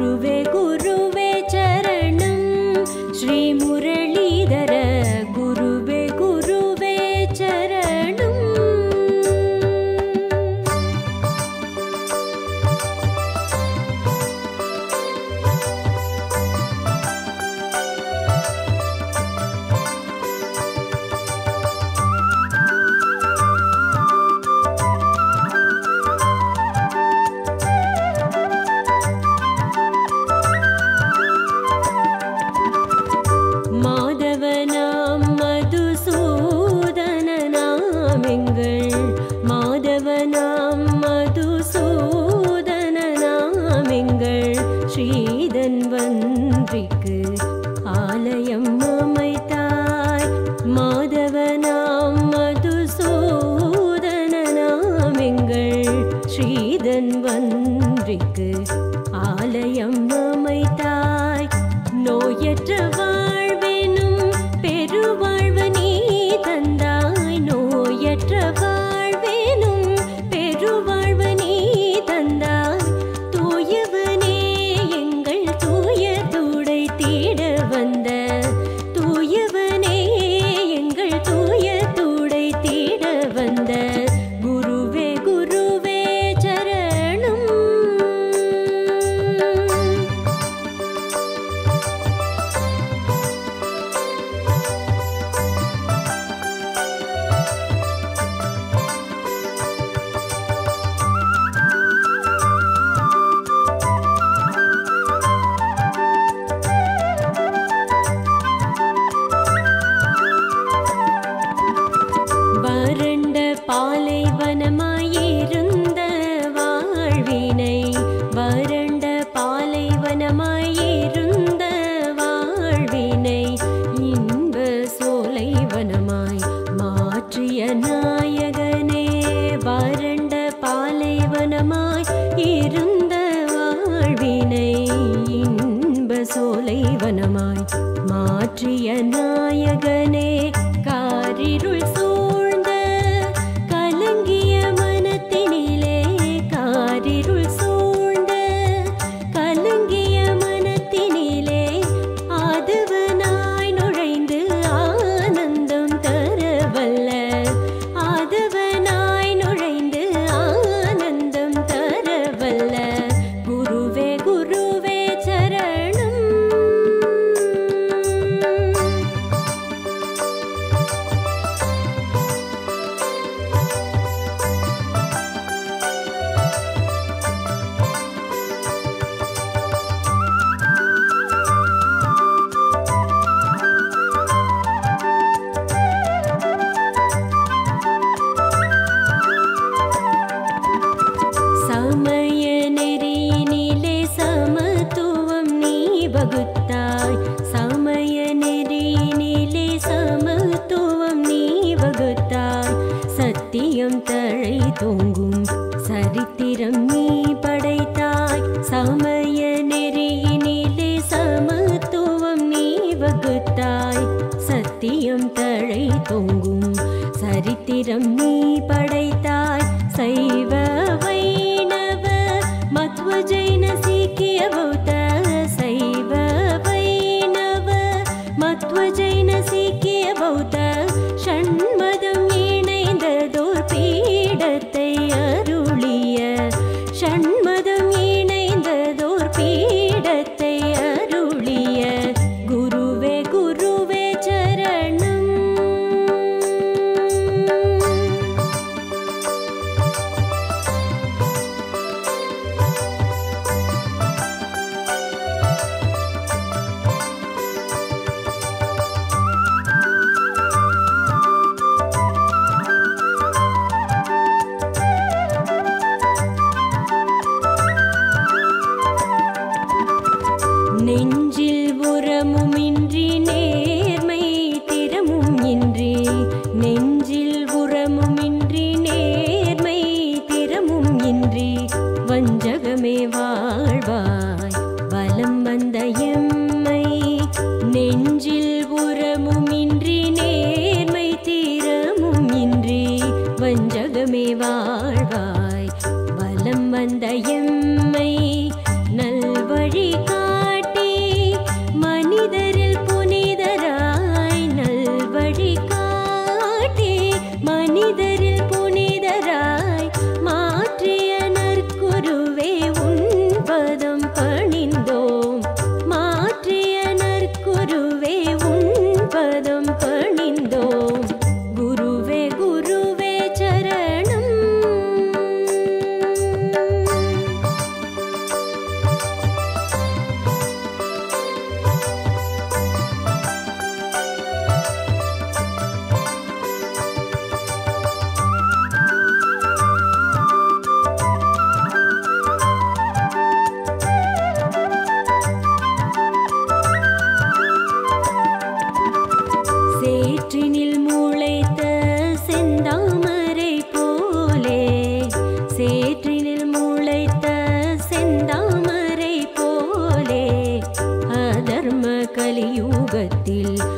குருவே குருவே சரணம் ஸ்ரீ முரளிதர குருவே குருவே சரணம் மாதவனாம் மதுசூதனனாம் எங்கள் மாதவனாம் மதுசூதனனாம் எங்கள் ஸ்ரீதன் வன்றிக்கு ஆலயம் அமைத்தாய் மாதவனாம் மதுசூதனனாம் எங்கள் ஸ்ரீதன் வன்றிக்கு ஆலயம் அமைத்தாய் நோயற்ற வாழ்வெனும் பெருவாழ்வு நீ தந்தாய் நோயற்ற வாழ்வெனும் பெருவாழ்வு நீ தந்தாய் தூயவனே எங்கள் தூய தூடை தேட வந்த தூயவனே எங்கள் தூய தூடை தேட வந்த குருவே குருவே சரணம் வறண்ட பாலைவனமாயிருந்த வாழ்வினை வறண்ட பாலைவனமாயிருந்த வாழ்வினை இன்ப சோலைவனமாய் மாற்றிய நாயகனே வறண்ட பாலைவனமாய் இருந்த வாழ்வினை இன்ப சோலைவனமாய் மாற்றிய நாயகனே காரிருள் சூழ்ந்த கலங்கிய மனத்தினிலே காரிருள் சூழ்ந்த கலங்கிய மனத்தினிலே ஆதவனாய் நுழைந்து ஆனந்தம் தரவல்ல ஆதவனாய் நுழைந்து ஆனந்தம் தரவல்ல குருவே குருவே சரணம் சமய நெறியினிலே சமத்துவம் நீ வகுத்தாய் சமய நெறியினிலே சமத்துவம் நீ வகுத்தாய் சத்தியம் தழை தோங்கும் சரித்திரம் நீ படைத்தாய் சமய நெறியினிலே சமத்துவம் நீ வகுத்தாய் சத்தியம் தழை தொங்கும் சரித்திரம் நீ படைத்தாய் சைவ வைணவ மத்வ ஜைன சீக்கிய பௌத்த சைவ வைணவ மத்வ ஜைன சீக்கிய பௌத்த ஷண்மதம் இணைந்ததோர் பீடத்தை அருளிய ஷண்மதம் இணைந்ததோர் பீடத்தை அருளிய குருவே குருவே சரணம் நெஞ்சில் உரமுமின்றி நேர்மை திறமும் இன்றி நெஞ்சில் உரமுமின்றி நேர்மை திறமும் இன்றி வஞ்சகமே வாழ்வாய் வலம் வந்த எம்மை நெஞ்சில் உரமுமின்றி நேர்மை திறமும் இன்றி வஞ்சகமே வாழ்வாய் வலம் வந்த எம்மை நல்வழி சேற்றினில் முளைத்த செந்தாமரை போலே சேற்றினில் முளைத்த செந்தாமரை போலே அதர்ம கலியுகத்தில்